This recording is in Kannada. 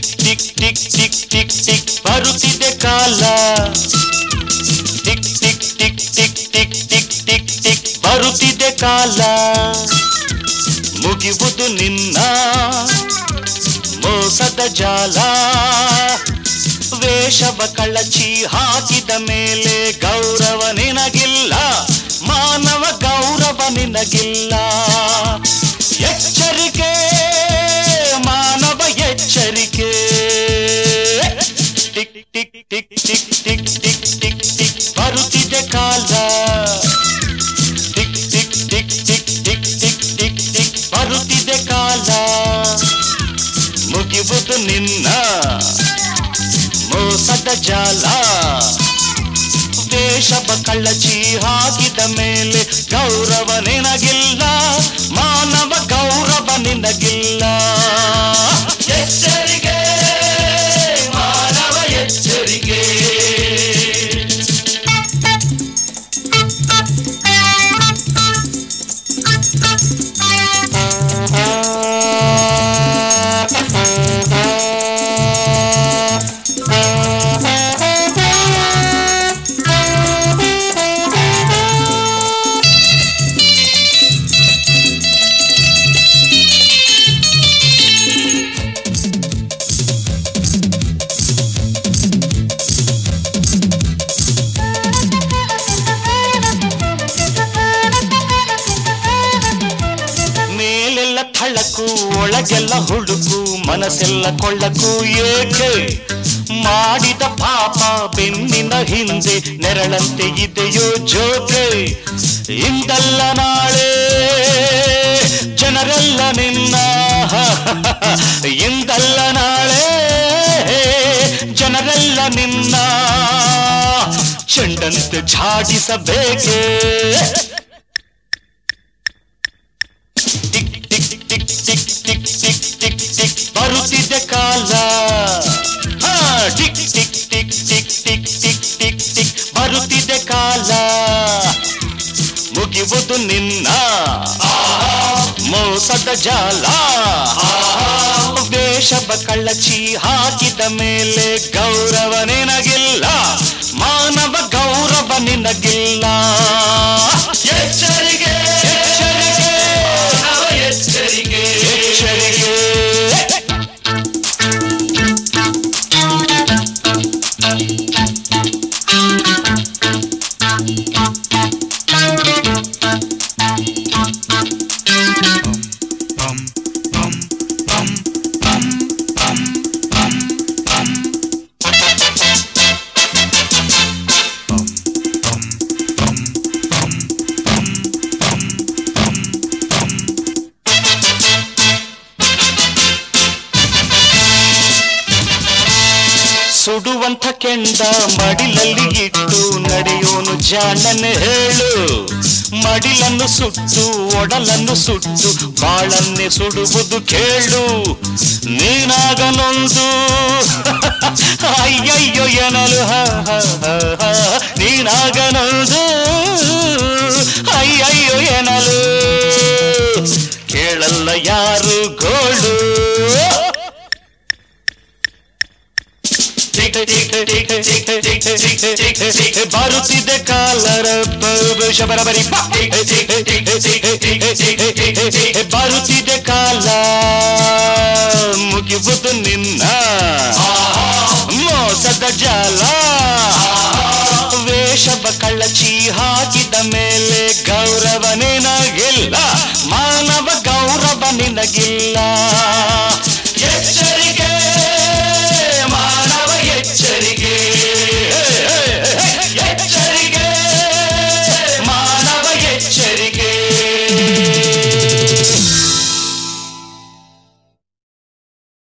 Tick tick tick tick tick tick ಬರುತ್ತಿದೆ ಕಾಲ tick tick tick tick tick tick tick tick ಬರುತ್ತಿದೆ ಕಾಲ ಮುಗಿವುದು ನಿನ್ನ ಮೋಸದ ಜಾಲ ವೇಷವ ಕಳಚಿ ಹಾಕಿದ ಮೇಲೆ ಗೌರವ ನಿನಗಿಲ್ಲ ಮಾನವ ಗೌರವ ನಿನಗಿಲ್ಲ ಎಚ್ಚರಿಕೆ ಮಾನವ ಎಚ್ಚರಿಕೆ tick tick tick tick tick tick tick tick ಬರುತ್ತಿದೆ ಕಾಲ tick tick tick tick tick tick tick tick ಬರುತ್ತಿದೆ ಕಾಲ ಮುಗಿವುದು ನಿನ್ನ ಮೋಸದ ಜಾಲ ವೇಷವ ಕಳ್ಳಚಿ ಹಾಕಿದ ಮೇಲೆ ಗೌರವ ನಿನಗಿಲ್ಲ ಮಾನವ ಗೌರವ ನಿನಗಿಲ್ಲ ಎಚ್ಚರಿಕೆ ಮಾನವ ಎಚ್ಚರಿಕೆ ಮೇಲೆಲ್ಲ ಥಳಕು ಒಳಗೆಲ್ಲ ಹುಡುಕು ಮನಸ್ಸೆಲ್ಲ ಕೊಳ್ಳಕು ಏಕೆ ಮಾಡಿದ ಪಾಪ ಬೆನ್ನಿನ ಹಿಂದೆ ನೆರಳಂತೆ ಇದೆಯೋ ಜೋಕೆ ಇಂದಲ್ಲ ನಾಳೆ ಜನರೆಲ್ಲ ನಿನ್ನ ಇಂದಲ್ಲ ನಾಳೆ ಜನರೆಲ್ಲ ನಿನ್ನ ಚೆಂಡಂತೆ ಝಾಡಿಸಬೇಕೇ tick tick tick tick tick tick tick tick ಬರುತ್ತಿದೆ ಕಾಲ ಹಾ, tick tick tick tick tick tick tick tick ಬರುತ್ತಿದೆ ಕಾಲ ಮುಗಿವುದು ನಿನ್ನ ಮೋಸದ ಜಾಲ ವೇಷವ ಕಳ್ಳಚಿ ಹಾಕಿದ ಮೇಲೆ ಗೌರವ ನಿನಗಿಲ್ಲ ಮಾನವ ಗೌರವ ನಿನಗಿಲ್ಲ ಎಚ್ಚರಿಕೆ ಎಚ್ಚರಿಕೆ ಮಾನವ ಎಚ್ಚರಿಕೆ ಎಚ್ಚರಿಕೆ ಸುಡುವಂಥ ಕೆಂಡ ಮಡಿಲಲ್ಲಿ ಇಟ್ಟು ನಡೆಯೋನು ಜಾಣನೆ ಹೇಳು ಮಡಿಲನ್ನು ಸುಟ್ಟು ಒಡಲನ್ನು ಸುಟ್ಟು ಬಾಳನ್ನೇ ಸುಡುವುದು ಕೇಳು ನೀನಾಗ ನೊಂದು ಅಯ್ಯಯ್ಯೋ ಎನಲು ಹ, ಹ, ಹ, ಹ. ನೀನಾಗ ನೊಂದು ಅಯ್ಯಯ್ಯೋ ಎನಲು ಕೇಳಲ್ಲ ಯಾರು ಗೋಳು ಬರುತ್ತಿದೆ ಕಾಲರ ಶಬರಬರಿ ಬರುತ್ತಿದೆ ಕಾಲ ಮುಗಿವುದು ನಿನ್ನ ಮೋಸದ ಜಾಲ ವೇಷವ ಕಳ್ಳಚಿ ಹಾಕಿದ ಮೇಲೆ ಗೌರವ ನಿನಗಿಲ್ಲ ಮಾನವ ಗೌರವ ನಿನಗಿಲ್ಲ